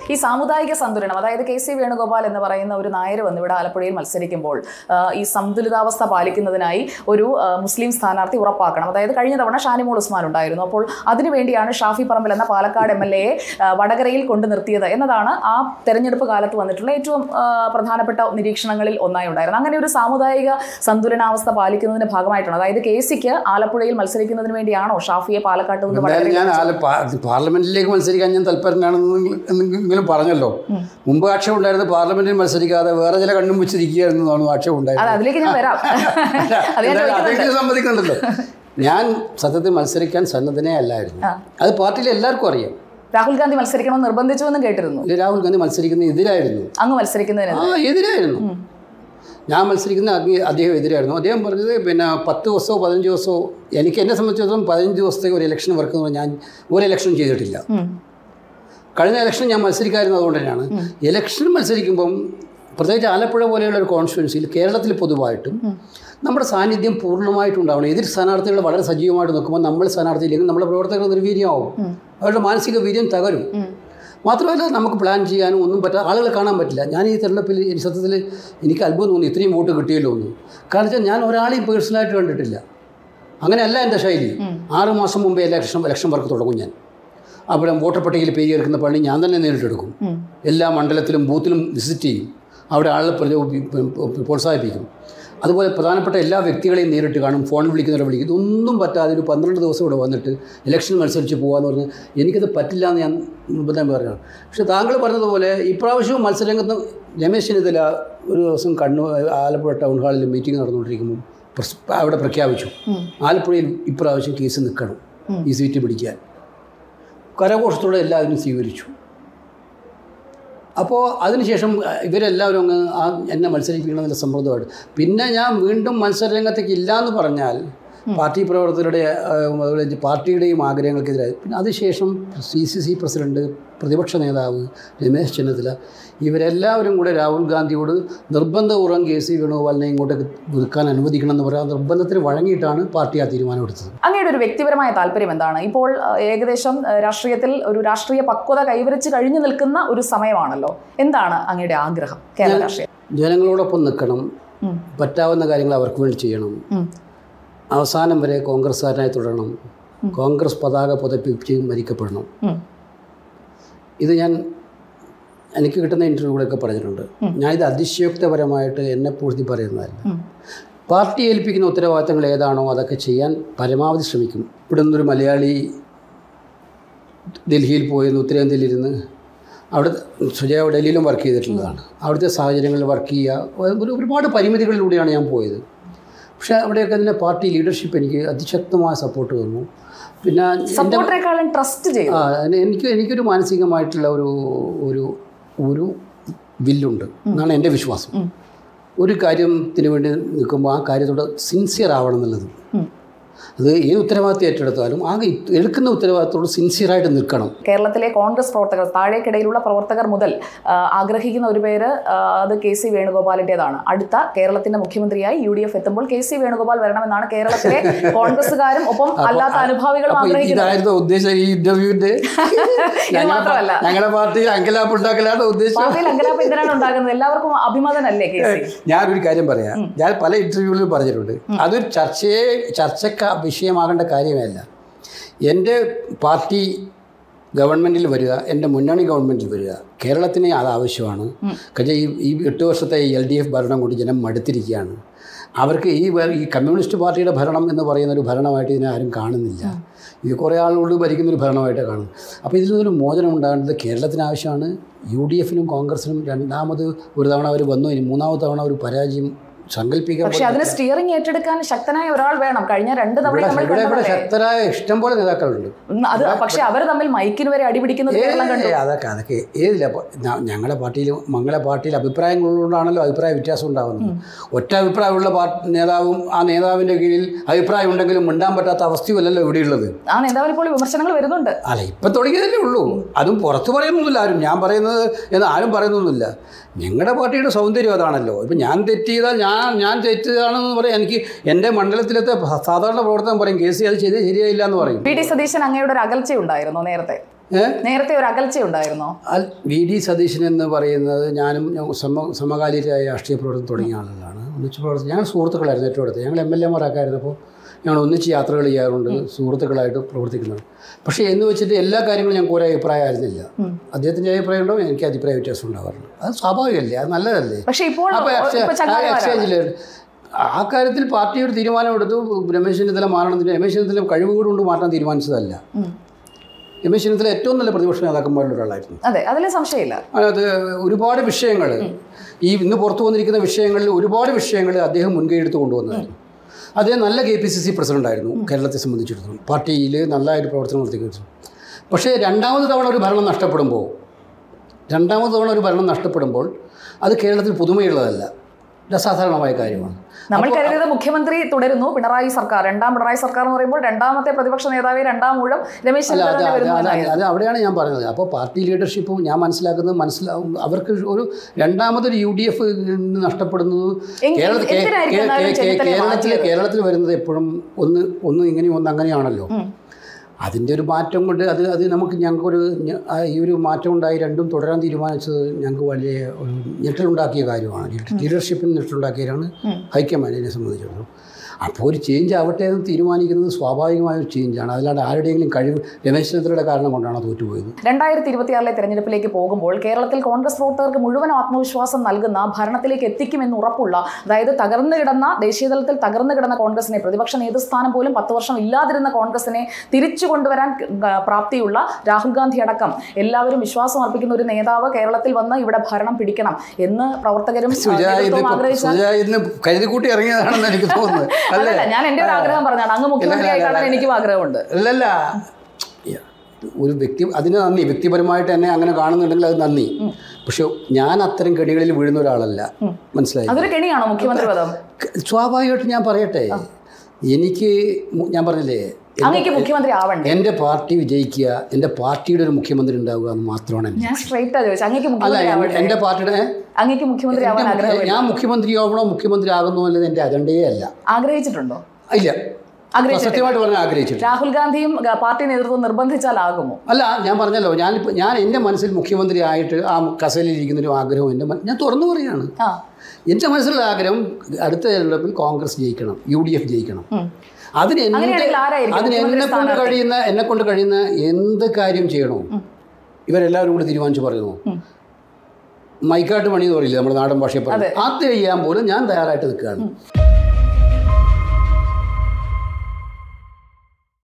ഈ സാമുദായിക സന്തുലനം അതായത് കെ സി വേണുഗോപാൽ എന്ന് പറയുന്ന ഒരു നായർ വന്ന് ഇവിടെ ആലപ്പുഴയിൽ മത്സരിക്കുമ്പോൾ ആ, ഈ സന്തുലിതാവസ്ഥ പാലിക്കുന്നതിനായി ഒരു ആ, മുസ്ലിം സ്ഥാനാർത്ഥി ഉറപ്പാക്കണം അതായത് കഴിഞ്ഞ തവണ ഷാനിമോൾ ഉസ്മാൻ ഉണ്ടായിരുന്നു അപ്പോൾ അതിനുവേണ്ടിയാണ് ഷാഫി പറമ്പിൽ എന്ന പാലക്കാട് എം എൽ എയെ വടകരയിൽ കൊണ്ടു നിർത്തിയത് എന്നതാണ് ആ തെരഞ്ഞെടുപ്പ് കാലത്ത് വന്നിട്ടുള്ള ഏറ്റവും ആ, പ്രധാനപ്പെട്ട നിരീക്ഷണങ്ങളിൽ ഒന്നായി ഉണ്ടായിരുന്നത് അങ്ങനെ ഒരു സാമുദായിക സന്തുലനാവസ്ഥ പാലിക്കുന്നതിന്റെ ഭാഗമായിട്ടാണ് അതായത് കെ സിക്ക് ആലപ്പുഴയിൽ മത്സരിക്കുന്നതിന് വേണ്ടിയാണോ ഷാഫിയെ പാലക്കാട്ട് നിന്ന് എന്തായാലും വടകരയിൽ ഞാൻ ആല പാ- പാർലമെന്റിലേക്ക് മത്സരിക്കാൻ ഞാൻ തൽപരനാണെന്ന് എന്നെങ്കിലും പറഞ്ഞല്ലോ മുമ്പ് ആക്ഷേപം ഉണ്ടായിരുന്നു പാർലമെന്റിൽ മത്സരിക്കാതെ വേറെ ചില കണ്ണും വെച്ചിരിക്കുകയായിരുന്നതാണ് ആക്ഷേപം അതെ ഉണ്ടായിരുന്നത് അതിലേക്ക് ഞാൻ വരാം അത് ഞാൻ എന്തായാലും ചോദിക്കുന്നുണ്ട് അതെങ്കിലും സമ്മതിക്കുന്നുണ്ടല്ലോ ഞാൻ സത്യത്തിൽ മത്സരിക്കാൻ സന്നദ്ധനേ അല്ലായിരുന്നു അത് പാർട്ടിയിൽ എല്ലാവർക്കും അറിയാം രാഹുൽ ഗാന്ധി മത്സരിക്കണമെന്ന് നിർബന്ധിച്ചു എന്നും കേട്ടിരുന്നു ഇല്ല, രാഹുൽ ഗാന്ധി മത്സരിക്കുന്ന എതിരായിരുന്നു അങ്ങ് മത്സരിക്കുന്നതിന് ആ എതിരായിരുന്നു ഞാൻ മത്സരിക്കുന്ന അഗ്നി അദ്ദേഹം എതിരായിരുന്നു അദ്ദേഹം പറഞ്ഞത് പിന്നെ പത്ത് ദിവസമോ പതിനഞ്ച് ദിവസമോ എനിക്ക് എന്നെ സംബന്ധിച്ചിടത്തോളം പതിനഞ്ച് ദിവസത്തേക്ക് ഒരു ഇലക്ഷൻ വർക്ക് എന്ന് പറഞ്ഞാൽ ഞാൻ ഒരു ഇലക്ഷൻ ചെയ്തിട്ടില്ല ഉം. കഴിഞ്ഞ ഇലക്ഷൻ ഞാൻ മത്സരിക്കായിരുന്നു അതുകൊണ്ട് തന്നെയാണ് ഇലക്ഷൻ മത്സരിക്കുമ്പം പ്രത്യേകിച്ച് ആലപ്പുഴ പോലെയുള്ള ഒരു കോൺസ്റ്റിറ്റ്യുവൻസിയിൽ കേരളത്തിൽ പൊതുവായിട്ടും നമ്മുടെ സാന്നിധ്യം പൂർണ്ണമായിട്ടും ഉണ്ടാവണം എതിർ സ്ഥാനാർത്ഥികൾ വളരെ സജീവമായിട്ട് നിൽക്കുമ്പോൾ നമ്മൾ സ്ഥാനാർത്ഥിയില്ലെങ്കിൽ നമ്മുടെ പ്രവർത്തകർ നിർവീര്യമാവും അവരുടെ മാനസിക വീര്യം തകരും മാത്രമല്ല നമുക്ക് പ്ലാൻ ചെയ്യാനും ഒന്നും പറ്റാ ആളുകളെ കാണാൻ പറ്റില്ല ഞാൻ ഈ തെരഞ്ഞെടുപ്പിൽ എനിക്ക് സത്യത്തിൽ എനിക്ക് അത്ഭുതം തോന്നി ഇത്രയും വോട്ട് കിട്ടിയല്ലോ എന്ന് കാരണം വെച്ചാൽ ഞാൻ ഒരാളെയും പേഴ്സണലായിട്ട് കണ്ടിട്ടില്ല അങ്ങനെയല്ല എൻ്റെ ശൈലി ആറ് മാസം മുമ്പേ ഇലക്ഷൻ ഇലക്ഷൻ വർക്ക് തുടങ്ങും ഞാൻ അവിടെ വോട്ടർ പട്ടികയിൽ പേര് ചേർക്കുന്ന പണി ഞാൻ തന്നെ നേരിട്ടെടുക്കും എല്ലാ മണ്ഡലത്തിലും ബൂത്തിലും വിസിറ്റ് ചെയ്യും അവിടെ ആളുകളെ പ്രചോദി പ്രോത്സാഹിപ്പിക്കും അതുപോലെ പ്രധാനപ്പെട്ട എല്ലാ വ്യക്തികളെയും നേരിട്ട് കാണും ഫോൺ വിളിക്കുന്നവരെ വിളിക്കും ഇതൊന്നും പറ്റാതെ ഒരു പന്ത്രണ്ട് ദിവസം ഇവിടെ വന്നിട്ട് ഇലക്ഷൻ മത്സരിച്ച് പോകാമെന്ന് പറഞ്ഞ് എനിക്കത് പറ്റില്ല എന്ന് ഞാൻ മുമ്പ് തന്നെ പറഞ്ഞതാണ് പക്ഷേ താങ്കൾ പറഞ്ഞതുപോലെ ഇപ്രാവശ്യവും മത്സരരംഗത്ത് രമേശ് ചെന്നിത്തല ഒരു ദിവസം കണ്ണൂർ ആലപ്പുഴ ടൗൺ ഹാളിൽ മീറ്റിംഗ് നടന്നുകൊണ്ടിരിക്കുമ്പോൾ പ്രസ്- അവിടെ പ്രഖ്യാപിച്ചു ആലപ്പുഴയിൽ ഇപ്രാവശ്യം കേസ് നിൽക്കണം ഈ സീറ്റ് പിടിക്കാൻ കരഘോഷത്തോടെ എല്ലാവരും സ്വീകരിച്ചു അപ്പോൾ അതിനുശേഷം അഹ്, ഇവരെല്ലാവരും അങ്ങ് ആ എന്നെ മത്സരിപ്പിക്കണമെന്നുള്ള സമ്മർദ്ദമായിട്ട് പിന്നെ ഞാൻ വീണ്ടും മത്സരരംഗത്തേക്ക് ഇല്ല എന്ന് പറഞ്ഞാൽ പാർട്ടി പ്രവർത്തകരുടെ ആഹ്, അതുപോലെ പാർട്ടിയുടെയും ആഗ്രഹങ്ങൾക്കെതിരായി പിന്നെ അതിനുശേഷം സി സി സി പ്രസിഡന്റ് പ്രതിപക്ഷ നേതാവ് രമേശ് ചെന്നിത്തല ഇവരെല്ലാവരും കൂടെ രാഹുൽ ഗാന്ധിയോട് നിർബന്ധപൂർവ്വം കെ സി വേണുഗോപാലിനെ ഇങ്ങോട്ടേക്ക് നിൽക്കാൻ അനുവദിക്കണം എന്ന് പറയാൻ നിർബന്ധത്തിന് വഴങ്ങിയിട്ടാണ് പാർട്ടി ആ തീരുമാനമെടുത്തത് അങ്ങയുടെ ഒരു വ്യക്തിപരമായ താല്പര്യം എന്താണ് ഇപ്പോൾ ആ, ഏകദേശം ആ, രാഷ്ട്രീയത്തിൽ ഒരു രാഷ്ട്രീയ പക്വത കൈവരിച്ച് കഴിഞ്ഞു നിൽക്കുന്ന ഒരു സമയമാണല്ലോ എന്താണ് അങ്ങയുടെ ആഗ്രഹം കേരള രാഷ്ട്രീയം ജനങ്ങളോടൊപ്പം നിൽക്കണം ഉം. പറ്റാവുന്ന കാര്യങ്ങൾ അവർക്ക് വേണ്ടി ചെയ്യണം ഉം. അവസാനം വരെ കോൺഗ്രസ്സുകാരനായി തുടരണം കോൺഗ്രസ് പതാക പുതപ്പിച്ച് മരിക്കപ്പെടണം ഉം. ഇത് ഞാൻ എനിക്ക് കിട്ടുന്ന ഇൻ്റർവ്യൂകളൊക്കെ പറഞ്ഞിട്ടുണ്ട് ഞാനിത് അതിശയോക്തപരമായിട്ട് എന്നെ പൂഴ്ത്തി പറയുന്നതല്ല ഉം. പാർട്ടി ഏൽപ്പിക്കുന്ന ഉത്തരവാദിത്തങ്ങൾ ഏതാണോ അതൊക്കെ ചെയ്യാൻ പരമാവധി ശ്രമിക്കും ഇവിടെ നിന്നൊരു മലയാളി ഡൽഹിയിൽ പോയിരുന്നു ഉത്തരേന്ത്യയിലിരുന്ന് അവിടെ സുജയ ഡൽഹിയിലും വർക്ക് ചെയ്തിട്ടുള്ളതാണ് അവിടുത്തെ സാഹചര്യങ്ങളിൽ വർക്ക് ചെയ്യുക ഒരു ഒരുപാട് പരിമിതികളിലൂടെയാണ് ഞാൻ പോയത് പക്ഷേ അവിടെയൊക്കെ അതിൻ്റെ പാർട്ടി ലീഡർഷിപ്പ് എനിക്ക് അതിശക്തമായ സപ്പോർട്ട് തന്നു പിന്നെ എൻ്റെ സപ്പോർട്ടിനേക്കാളും ട്രസ്റ്റ് ചെയ്തു ആ അതിന് എനിക്ക് എനിക്കൊരു മാനസികമായിട്ടുള്ള ഒരു ഒരു ഒരു വില്ലുണ്ട് എന്നാണ് എൻ്റെ വിശ്വാസം ഒരു കാര്യത്തിന് വേണ്ടി നിൽക്കുമ്പോൾ ആ കാര്യത്തോട് സിൻസിയർ ആവണം എന്നുള്ളത് ഉം. അത് ഏത് ഉത്തരവാദിത്വം ഏറ്റെടുത്താലും ആ ഇത് എടുക്കുന്ന ഉത്തരവാദിത്തത്തോട് സിൻസിയറായിട്ട് നിൽക്കണം കേരളത്തിലെ കോൺഗ്രസ് പ്രവർത്തകർ താഴേക്കിടയിലുള്ള പ്രവർത്തകർ മുതൽ ആ, ആഗ്രഹിക്കുന്ന ഒരു പേര് ആ, അത് കെ സി വേണുഗോപാലിൻ്റെതാണ് അടുത്ത കേരളത്തിന്റെ മുഖ്യമന്ത്രിയായി യു ഡി എഫ് എത്തുമ്പോൾ കെ സി വേണുഗോപാൽ വരണമെന്നാണ് കേരളത്തിലെ കോൺഗ്രസുകാരും ഒപ്പം അല്ലാത്ത അനുഭാവികളും അപ്പോൾ ആഗ്രഹിക്കുന്നത് ഇതായിരുന്നു ഉദ്ദേശം ഈ ഇന്റർവ്യൂവിന്റെ ഇത് മാത്രമല്ല ഞങ്ങളുടെ പാർട്ടി അങ്കലാപ്പ് ഉണ്ടാക്കലാണ് ഉദ്ദേശം പാർട്ടിയിൽ അങ്കലാപ്പ് എന്തിനാണ് ഉണ്ടാകുന്നത് എല്ലാവർക്കും അഭിമതനല്ലേ കെ സി ഞാനൊരു കാര്യം പറയാം ഞാൻ പല ഇന്റർവ്യൂകളിലും പറഞ്ഞിട്ടുണ്ട് അതൊരു ചർച്ചയെ ചർച്ചക്ക വിഷയമാകേണ്ട കാര്യമല്ല എൻ്റെ പാർട്ടി ഗവൺമെൻറ്റിൽ വരിക എൻ്റെ മുന്നണി ഗവൺമെൻറ്റിൽ വരിക കേരളത്തിന് അത് ആവശ്യമാണ് കാരണം ഈ ഈ എട്ട് വർഷത്തെ എൽ ഡി എഫ് ഭരണം കൊണ്ട് ജനം മടുത്തിരിക്കുകയാണ് അവർക്ക് ഈ വ- ഈ കമ്മ്യൂണിസ്റ്റ് പാർട്ടിയുടെ ഭരണം എന്ന് പറയുന്ന ഒരു ഭരണമായിട്ട് ഇതിനെ ആരും കാണുന്നില്ല ഇത് കുറേ ആളുകൾ ഭരിക്കുന്ന ഒരു ഭരണമായിട്ടാണ് കാണുന്നത് അപ്പോൾ ഇതിൽ നിന്നൊരു മോചനം ഉണ്ടാകേണ്ടത് കേരളത്തിന് ആവശ്യമാണ് യു ഡി എഫിനും കോൺഗ്രസിനും രണ്ടാമത് ഒരു തവണ അവർ വന്നു ഇനി മൂന്നാമത്തെ തവണ ഒരു പരാജയം സങ്കല്പിക്കാൻ പക്ഷെ അതിന് സ്റ്റിയറിംഗ് ഏറ്റെടുക്കാൻ ശക്തനായ ഒരാൾ വേണം കഴിഞ്ഞ രണ്ട് തവണ ഇവിടെ നമ്മൾ ഇവിടെ ഇവിടെ കണ്ടതല്ലേ? ശക്തരായ ഇഷ്ടംപോലെ നേതാക്കളുണ്ട് ഉം, അത് പക്ഷെ അവർ തമ്മിൽ മൈക്കിന് വരെ അടിപിടിക്കുന്നത് കേരളം കണ്ടു ഏയ് അതൊക്കെ അതൊക്കെ ഏതില്ല അപ്പോൾ ഞ- ഞങ്ങളുടെ പാർട്ടിയിൽ മംഗള പാർട്ടിയിൽ അഭിപ്രായങ്ങളുകൊണ്ടാണല്ലോ അഭിപ്രായ വ്യത്യാസം ഉണ്ടാകുന്നത് ഒറ്റ അഭിപ്രായമുള്ള പാർട്ടി നേതാവും ആ നേതാവിൻ്റെ കീഴിൽ അഭിപ്രായം ഉണ്ടെങ്കിലും മിണ്ടാൻ പറ്റാത്ത അവസ്ഥയുമല്ലല്ലോ ഇവിടെയുള്ളത് ആ നേതാവിന് ഇപ്പോൾ വിമർശനങ്ങൾ വരുന്നുണ്ട് അല്ല ഇപ്പം തുടങ്ങിയതല്ലേ ഉള്ളൂ അതും പുറത്ത് പറയുന്നൊന്നുമില്ല ആരും ഞാൻ പറയുന്നത് എന്ന് ആരും പറയുന്നൊന്നുമില്ല ഞങ്ങളുടെ പാർട്ടിയുടെ സൗന്ദര്യം അതാണല്ലോ ഇപ്പം ഞാൻ തെറ്റ് ചെയ്താൽ ഞാൻ ഞാൻ തെറ്റാണെന്ന് പറയാം എനിക്ക് എൻ്റെ മണ്ഡലത്തിലത്തെ സാധാരണ പ്രവർത്തനം പറയും കേസ് അത് ചെയ്തേ ശരിയായില്ല എന്ന് പറയും വി ഡി സതീശൻ അങ്ങയുടെ ഒരു അകൽച്ച ഉണ്ടായിരുന്നു നേരത്തെ ഏ നേരത്തെ ഒരു അകൽച്ച ഉണ്ടായിരുന്നോ അൽ വി ഡി സതീശൻ എന്ന് പറയുന്നത് ഞാനും ഞാൻ സമ സമകാലികരായ രാഷ്ട്രീയ പ്രവർത്തനം തുടങ്ങിയ ആളുകളാണ് ഒന്നിച്ച് പ്രവർത്തനം ഞങ്ങൾ സുഹൃത്തുക്കളായിരുന്നു ഏറ്റവും അടുത്ത് ഞങ്ങൾ എം എൽ എമാരൊക്കെ ആയിരുന്നപ്പോൾ ഞങ്ങൾ ഒന്നിച്ച് യാത്രകൾ ചെയ്യാറുണ്ട് സുഹൃത്തുക്കളായിട്ട് പ്രവർത്തിക്കുന്നുണ്ട് പക്ഷേ എന്ന് വെച്ചിട്ട് എല്ലാ കാര്യങ്ങളും ഞങ്ങൾക്ക് ഒരേ അഭിപ്രായമായിരുന്നില്ല അദ്ദേഹത്തിൻ്റെ അഭിപ്രായം ഉണ്ടാവും എനിക്ക് അഭിപ്രായ വ്യത്യാസം ഉണ്ടാവാറുണ്ട് അത് സ്വാഭാവികമല്ലേ അത് നല്ലതല്ലേ പക്ഷെ ഇപ്പോൾ അപ്പോൾ ഇപ്പൊ ചങ്ങാതിമാരാണ് എക്സ്ചേഞ്ചിൽ ആ കാര്യത്തിൽ പാർട്ടി ഒരു തീരുമാനം എടുത്തു രമേശ് ചെന്നിത്തല മാറണം രമേശ് ചെന്നിത്തല കഴിവുകൂട് കൊണ്ട് മാറ്റാൻ തീരുമാനിച്ചതല്ല ഉം. രമേശ് ചെന്നിത്തല ഏറ്റവും നല്ല പ്രതിപക്ഷ നേതാക്കന്മാരിൽ ഒരാളായിരുന്നു അതെ അതിൽ സംശയമില്ല അത് ഒരുപാട് വിഷയങ്ങൾ ഈ ഇന്ന് പുറത്തു വന്നിരിക്കുന്ന വിഷയങ്ങളിൽ ഒരുപാട് വിഷയങ്ങൾ അദ്ദേഹം മുൻകൈ എടുത്ത് കൊണ്ടുവന്നതായിരുന്നു അദ്ദേഹം നല്ല കെ പി സി സി പ്രസിഡൻ്റായിരുന്നു കേരളത്തെ സംബന്ധിച്ചിടത്തോളം പാർട്ടിയിൽ നല്ലതായിട്ട് പ്രവർത്തനം നടത്തിക്കുന്നു പക്ഷേ രണ്ടാമത് തവണ ഒരു ഭരണം നഷ്ടപ്പെടുമ്പോൾ രണ്ടാമത് തവണ ഒരു ഭരണം നഷ്ടപ്പെടുമ്പോൾ അത് കേരളത്തിൽ പുതുമയുള്ളതല്ല ഇത് അസാധാരണമായ കാര്യമാണ് നമ്മൾ കരുതിയത് മുഖ്യമന്ത്രി തുടരുന്നു പിണറായി സർക്കാർ രണ്ടാം പിണറായി സർക്കാർ എന്ന് പറയുമ്പോൾ രണ്ടാമത്തെ പ്രതിപക്ഷ നേതാവ് രണ്ടാം ഊഴം രമേശ് അല്ല അത് ചെന്നിത്തല അത് വരുന്നു അത് എന്നായിരുന്നു. അത് അവിടെയാണ് ഞാൻ പറഞ്ഞത് അപ്പോൾ പാർട്ടി ലീഡർഷിപ്പും ഞാൻ മനസ്സിലാക്കുന്നത് മനസ്സിലാവും അവർക്ക് ഒരു രണ്ടാമതൊരു യു ഡി എഫ് നഷ്ടപ്പെടുന്നത് എങ്കിൽ കേരളത്തിൽ കേ- എന്തിനായിരിക്കും കേ- എന്നാലും കേ- ചെന്നിത്തലയെ കേരളത്തിൽ മാറ്റിയത്? കേരളത്തിൽ വരുന്നത് എപ്പോഴും ഒന്ന് ഒന്ന് ഇങ്ങനെയും ഒന്ന് അങ്ങനെയാണല്ലോ ഉം. അതിൻ്റെ ഒരു മാറ്റം കൊണ്ട് അത് അത് നമുക്ക് ഞങ്ങൾക്കൊരു ഞ- ആ ഈ ഒരു മാറ്റം ഉണ്ടായി രണ്ടും തുടരാൻ തീരുമാനിച്ചത് ഞങ്ങൾക്ക് വലിയ ഒരു ഞെട്ടലുണ്ടാക്കിയ കാര്യമാണ് ലീഡർഷിപ്പിന് ഞെട്ടലുണ്ടാക്കിയതാണ് ഹൈക്കമാൻഡിനെ സംബന്ധിച്ചിടത്തോളം അപ്പോൾ ഒരു ചേഞ്ച് ആവട്ടെ എന്ന് തീരുമാനിക്കുന്നത് സ്വാഭാവികമായ ഒരു ചേഞ്ചാണ് അതിലാണ്ട് ആരുടെയെങ്കിലും കഴിവ് രമേശ് ചെന്നിത്തലയുടെ കാരണം കൊണ്ടാണ് തോറ്റുപോയത് രണ്ടായിരത്തി ഇരുപത്തിയാറിലെ തെരഞ്ഞെടുപ്പിലേക്ക് പോകുമ്പോൾ കേരളത്തിൽ കോൺഗ്രസ് പ്രവർത്തകർക്ക് മുഴുവൻ ആത്മവിശ്വാസം നൽകുന്ന ഭരണത്തിലേക്ക് എത്തിക്കുമെന്ന് ഉറപ്പുള്ള അതായത് തകർന്നു കിടന്ന ദേശീയതലത്തിൽ തകർന്നു കിടന്ന കോൺഗ്രസിനെ പ്രതിപക്ഷ നേതൃസ്ഥാനം പോലും പത്ത് വർഷം ഇല്ലാതിരുന്ന കോൺഗ്രസിനെ തിരിച്ചു കൊണ്ടുവരാൻ ക- പ്രാപ്തിയുള്ള രാഹുൽ ഗാന്ധി അടക്കം എല്ലാവരും വിശ്വാസം അർപ്പിക്കുന്ന ഒരു നേതാവ് കേരളത്തിൽ വന്ന് ഇവിടെ ഭരണം പിടിക്കണം എന്ന് പ്രവർത്തകരും ആ, സുജാ ഇത് നേതൃത്വവും ആഗ്രഹിച്ച സുജാ ഇന്ന് കരുതിക്കൂട്ടി ഇറങ്ങിയതാണെന്ന് എനിക്ക് തോന്നുന്നത് അല്ലേ അല്ലല്ല ഞാൻ എന്റെ ഒരു ആഗ്രഹം പറഞ്ഞാണ് അങ്ങ് മുഖ്യമന്ത്രിയായി കാണാൻ എനിക്കും ആഗ്രഹമുണ്ട് അല്ലല്ല ഒരു വ്യക്തി അതിന് നന്ദി വ്യക്തിപരമായിട്ട് എന്നെ അങ്ങനെ കാണുന്നുണ്ടെങ്കിൽ അത് നന്ദി പക്ഷെ ഞാൻ അത്തരം കെണികളിൽ വീഴുന്ന ഒരാളല്ല മനസ്സിലായി അതൊരു കെണിയാണോ മുഖ്യമന്ത്രി പദം സ്വാഭാവികമായിട്ട് ഞാൻ പറയട്ടെ എനിക്ക് മു- ഞാൻ പറഞ്ഞില്ലേ അങ്ങേക്ക് മുഖ്യമന്ത്രി ആവണ്ടേ എൻ്റെ പാർട്ടി വിജയിക്കുക എൻ്റെ പാർട്ടിയുടെ ഒരു മുഖ്യമന്ത്രി ഉണ്ടാവുക എന്ന് മാത്രമാണ് എൻ്റെ ഞാൻ സ്ട്രൈറ്റാ ചോദിച്ചു അങ്ങേക്ക് അല്ല മുഖ്യമന്ത്രി എൻ- ആവണ്ടേ എൻ്റെ പാർട്ടിയുടെ അങ്ങേക്ക് മുഖ്യമന്ത്രി ആവാൻ എൻ്റെ ആഗ്രഹം മുഖ്യ- ഞാൻ മുഖ്യമന്ത്രിയാവണോ മുഖ്യമന്ത്രി ആകുന്നോ അല്ലത് എൻ്റെ അജണ്ടയേ അല്ല ആഗ്രഹിച്ചിട്ടുണ്ടോ ഇല്ല ആഗ്രഹിച്ചിട്ടില്ല. സത്യമായിട്ട് പറഞ്ഞാൽ ആഗ്രഹിച്ചിട്ടില്ല രാഹുൽ ഗാന്ധിയും ഗ- പാർട്ടി നേതൃത്വം നിർബന്ധിച്ചാലാകുമോ അല്ല ഞാൻ പറഞ്ഞല്ലോ ഞാനിപ്പോൾ ഞാൻ എൻ്റെ മനസ്സിൽ മുഖ്യമന്ത്രി ആയിട്ട് ആ കസേലിൽ ഇരിക്കുന്നൊരു ആഗ്രഹം എൻ്റെ മന- ഞാൻ തുറന്നു പറയാണ് ആ എൻ്റെ മനസ്സിലുള്ള ആഗ്രഹം അടുത്ത തെരഞ്ഞെടുപ്പിൽ കോൺഗ്രസ് ജയിക്കണം യു ഡി എഫ് ജയിക്കണം ഉം. അതിന് എന്ത് അങ്ങനെയാണെങ്കിൽ ആരായിരിക്കും അതിന് മുഖ്യമന്ത്രി എന്നെ കൊണ്ട് സ്ഥാനാർത്ഥി? കഴിയുന്ന എന്നെ കൊണ്ട് കഴിയുന്ന എന്ത് കാര്യം ചെയ്യണോ ഇവരെല്ലാവരും കൂടി തീരുമാനിച്ച് പറയുന്നു ഉം. മൈക്കാട്ട് പണി എന്ന് പറയില്ലേ നമ്മുടെ നാടൻ ഭാഷയിൽ പറയുന്നത് അത് ചെയ്യാൻ പോലും ഞാൻ തയ്യാറായിട്ട് നിൽക്കുകയാണ്